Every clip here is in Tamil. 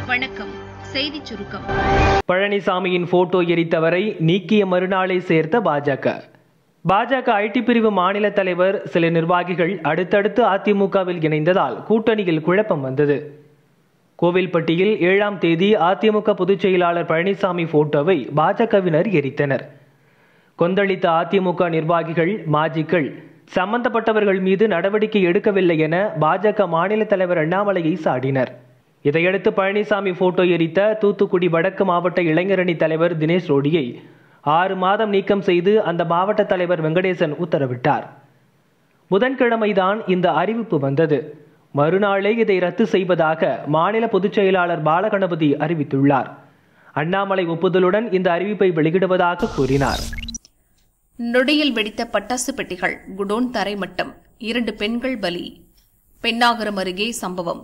வணக்கம் செய்திச் சுருக்கம் பழனிசாமியின் போட்டோ எரித்தவரை நீக்கிய மறுநாளை சேர்த்த பாஜக பாஜக ஐடி பிரிவு மாநில தலைவர் சில நிர்வாகிகள் அடுத்தடுத்து அதிமுகவில் இணைந்ததால் கூட்டணியில் குழப்பம் வந்தது கோவில்பட்டியில் ஏழாம் தேதி அதிமுக பொதுச் செயலாளர் பழனிசாமி போட்டோவை பாஜகவினர் எரித்தனர் கொந்தளித்த அதிமுக நிர்வாகிகள் மாஜிக்கள் சம்பந்தப்பட்டவர்கள் மீது நடவடிக்கை எடுக்கவில்லை என பாஜக மாநில தலைவர் அண்ணாமலையை சாடினர் இதையடுத்து பழனிசாமி போட்டோ எரித்த தூத்துக்குடி வடக்கு மாவட்ட இளைஞரணி தலைவர் தினேஷ் ரோடியை ஆறு மாதம் நீக்கம் செய்து அந்த மாவட்ட தலைவர் வெங்கடேசன் உத்தரவிட்டார் புதன்கிழமைதான் இந்த அறிவிப்பு வந்தது மறுநாளே இதை ரத்து செய்வதாக மாநில பொதுச் செயலாளர் பாலகணபதி அறிவித்துள்ளார் அண்ணாமலை ஒப்புதலுடன் இந்த அறிவிப்பை வெளியிடுவதாக கூறினார் நொடியில் வெடித்த பட்டாசு பெட்டிகள் குடோன் தரைமட்டம் இரண்டு பெண்கள் பலி பெண்ணாகரம் அருகே சம்பவம்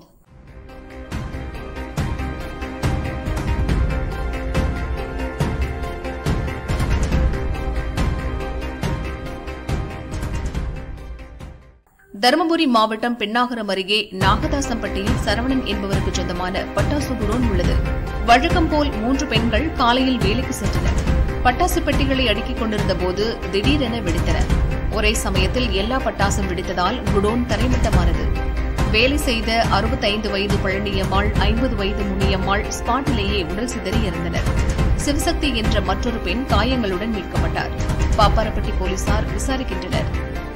தருமபுரி மாவட்டம் பெண்ணாகரம் அருகே நாகதாசம்பட்டியில் சரவணன் என்பவருக்கு சொந்தமான பட்டாசு குடோன் உள்ளது வழக்கம் போல் மூன்று பெண்கள் காலையில் வேலைக்கு சென்றனர் பட்டாசு பெட்டிகளை அடுக்கிக் கொண்டிருந்த போது திடீரென வெடித்தன ஒரே சமயத்தில் எல்லா பட்டாசும் வெடித்ததால் குடோன் தரைமட்டமானது வேலை செய்த அறுபத்தைந்து வயது பழனியம்மாள் ஐம்பது வயது முனியம்மாள் ஸ்பாட்டிலேயே உடல் சிதறி இறந்தனர் சிவசக்தி என்ற மற்றொரு பெண் காயங்களுடன் மீட்கப்பட்டார் பாப்பாரப்பட்டி போலீசார் விசாரிக்கின்றனர்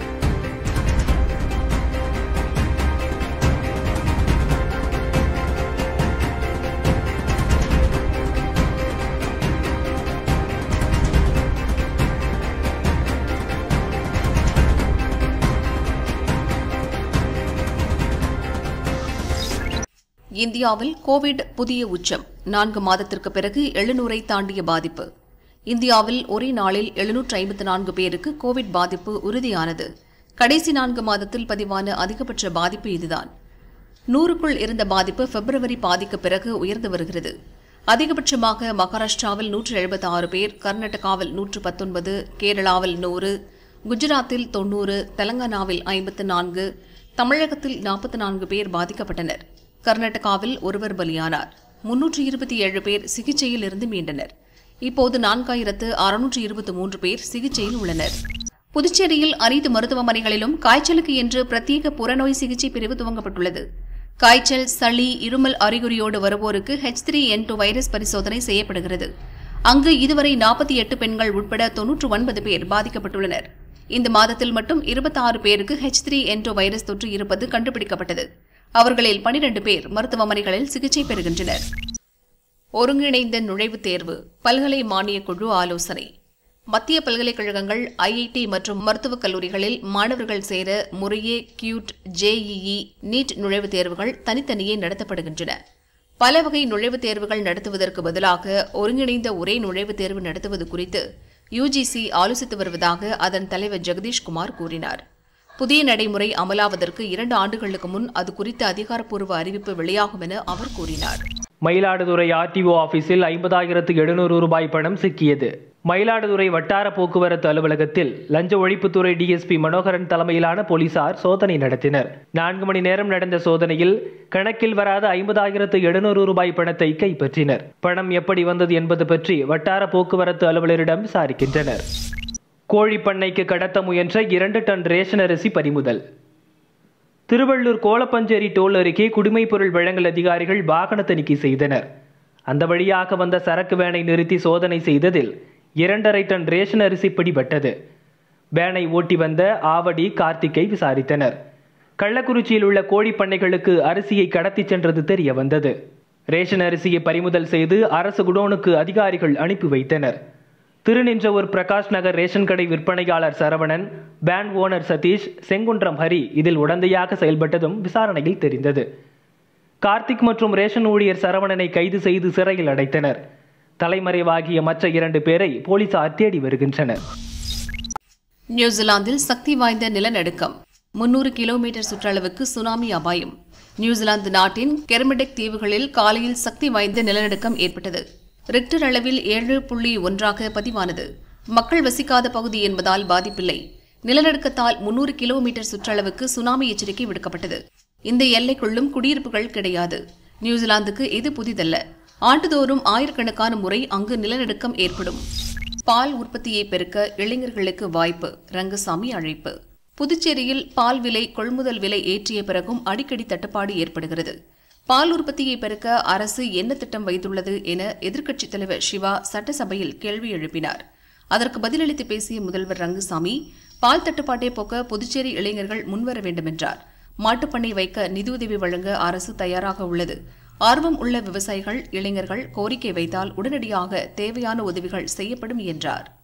இந்தியாவில் கோவிட் புதிய உச்சம் நான்கு மாதத்திற்கு பிறகு எழுநூறை தாண்டிய பாதிப்பு இந்தியாவில் ஒரே நாளில் எழுநூற்று ஐம்பத்து நான்கு பேருக்கு கோவிட் பாதிப்பு உறுதியானது கடைசி நான்கு மாதத்தில் பதிவான அதிகபட்ச பாதிப்பு இதுதான் நூறுக்குள் இருந்த பாதிப்பு பிப்ரவரி பாதிக்கு பிறகு உயர்ந்து வருகிறது அதிகபட்சமாக மகாராஷ்டிராவில் நூற்று எழுபத்தி ஆறு பேர் கர்நாடகாவில் நூற்று பத்தொன்பது கேரளாவில் நூறு குஜராத்தில் தொன்னூறு தெலங்கானாவில் ஐம்பத்து நான்கு தமிழகத்தில் நாற்பத்தி நான்கு பேர் பாதிக்கப்பட்டனர் கர்நாடகாவில் ஒருவர் பலியானார் முன்னூற்று இருபத்தி ஏழு பேர் சிகிச்சையில் இருந்து மீண்டனர் இப்போது நான்காயிரத்து அறுநூற்று இருபத்தி மூன்று பேர் சிகிச்சையில் உள்ளனர் புதுச்சேரியில் அனைத்து மருத்துவமனைகளிலும் காய்ச்சலுக்கு என்று பிரத்யேக புறநோய் சிகிச்சை பிரிவு துவங்கப்பட்டுள்ளது காய்ச்சல் சளி இருமல் அறிகுறியோடு வருவோருக்கு H three N two virus பரிசோதனை செய்யப்படுகிறது அங்கு இதுவரை நாற்பத்தி எட்டு பெண்கள் உட்பட தொன்னூற்று ஒன்பது பேர் பாதிக்கப்பட்டுள்ளனர் இந்த மாதத்தில் மட்டும் இருபத்தாறு பேருக்கு H three N two virus தொற்று இருப்பது கண்டுபிடிக்கப்பட்டது அவர்களில் பனிரண்டு பேர் மருத்துவமனைகளில் சிகிச்சை பெறுகின்றனர் ஒருங்கிணைந்த நுழைவுத் தேர்வு பல்கலை மானியக் குழு ஆலோசனை மத்திய பல்கலைக்கழகங்கள் ஐஐடி மற்றும் மருத்துவக் கல்லூரிகளில் மாணவர்கள் சேர முறையே கியூட் ஜேஇஇ நீட் நுழைவுத் தேர்வுகள் தனித்தனியே நடத்தப்படுகின்றன பல வகை நுழைவுத் தேர்வுகள் நடத்துவதற்கு பதிலாக ஒருங்கிணைந்த ஒரே நுழைவுத் தேர்வு நடத்துவது குறித்து யுஜிசி ஆலோசித்து வருவதாக அதன் தலைவர் ஜெகதீஷ்குமார் கூறினார் புதிய நடைமுறை அமலாவதற்கு இரண்டு ஆண்டுகளுக்கு முன் அது குறித்த அதிகாரப்பூர்வ அறிவிப்பு வெளியாகும் என அவர் கூறினார் மயிலாடுதுறை ஆர்டிஓ ஆபீஸில் ஐம்பதாயிரத்து எழுநூறு ரூபாய் பணம் சிக்கியது மயிலாடுதுறை வட்டார போக்குவரத்து அலுவலகத்தில் லஞ்ச ஒழிப்புத்துறை டிஎஸ்பி மனோகரன் தலைமையிலான போலீசார் சோதனை நடத்தினர் நான்கு மணி நேரம் நடந்த சோதனையில் கணக்கில் வராத ஐம்பதாயிரத்து எழுநூறு ரூபாய் பணத்தை கைப்பற்றினர் பணம் எப்படி வந்தது என்பது பற்றி வட்டார போக்குவரத்து அலுவலரிடம் விசாரிக்கின்றனர் கோழிப்பண்ணைக்கு கடத்த முயன்ற இரண்டு டன் ரேஷன் அரிசி பறிமுதல் திருவள்ளூர் கோலப்பஞ்சேரி டோல் அருகே குடிமைப் பொருள் வழங்கல் அதிகாரிகள் வாகன தணிக்கை செய்தனர் அந்த வழியாக வந்த சரக்கு வேனை நிறுத்தி சோதனை செய்ததில் இரண்டரை டன் ரேஷன் அரிசி பிடிபட்டது வேனை ஓட்டி வந்த ஆவடி கார்த்திகை விசாரித்தனர் கள்ளக்குறிச்சியில் உள்ள கோழி பண்ணைகளுக்கு அரிசியை கடத்திச் சென்றது தெரிய வந்தது ரேஷன் அரிசியை பறிமுதல் செய்து அரசு குடோனுக்கு அதிகாரிகள் அனுப்பி வைத்தனர் திருநின்றவூர் பிரகாஷ் நகர் ரேஷன் கடை விற்பனையாளர் சரவணன் பேன் ஓனர் சதீஷ் செங்குன்றம் ஹரி இதில் உடந்தையாக செயல்பட்டதும் விசாரணையில் தெரிந்தது கார்த்திக் மற்றும் ரேஷன் ஊழியர் சரவணனை கைது செய்து சிறையில் அடைத்தனர் தலைமறைவாகிய மற்ற இரண்டு பேரை போலீசார் தேடி வருகின்றனர் நியூசிலாந்தில் சக்தி வாய்ந்த நிலநடுக்கம் முன்னூறு கிலோமீட்டர் சுற்றளவுக்கு சுனாமி அபாயம் நியூசிலாந்து நாட்டின் கெர்மெடெக் தீவுகளில் காலையில் சக்தி வாய்ந்த நிலநடுக்கம் ஏற்பட்டது ரிக்டர் அளவில் ஏழு புள்ளி ஒன்றாக பதிவானது மக்கள் வசிக்காத பகுதி என்பதால் பாதிப்பில்லை நிலநடுக்கத்தால் முன்னூறு கிலோமீட்டர் சுற்றளவுக்கு சுனாமி எச்சரிக்கை விடுக்கப்பட்டது இந்த எல்லைக்குள்ளும் குடியிருப்புகள் கிடையாது நியூசிலாந்துக்கு இது புதிதல்ல ஆண்டுதோறும் ஆயிரக்கணக்கான முறை அங்கு நிலநடுக்கம் ஏற்படும் பால் உற்பத்தியை பெருக்க இளைஞர்களுக்கு வாய்ப்பு ரங்கசாமி அழைப்பு புதுச்சேரியில் பால் விலை கொள்முதல் விலை ஏற்றிய பிறகும் அடிக்கடி தட்டுப்பாடு ஏற்படுகிறது பால் உற்பத்தியை பெருக்க அரசு என்ன திட்டம் வைத்துள்ளது என எதிர்க்கட்சித் தலைவர் சிவா சட்டசபையில் கேள்வி எழுப்பினார் அதற்கு பதிலளித்து பேசிய முதல்வர் ரங்கசாமி பால் தட்டுப்பாட்டை போக்க புதுச்சேரி இளைஞர்கள் முன்வர வேண்டும் என்றார் மாட்டுப்பண்ணை வைக்க நிதியுதவி வழங்க அரசு தயாராக உள்ளது ஆர்வம் உள்ள விவசாயிகள் இளைஞர்கள் கோரிக்கை வைத்தால் உடனடியாக தேவையான உதவிகள் செய்யப்படும் என்றார்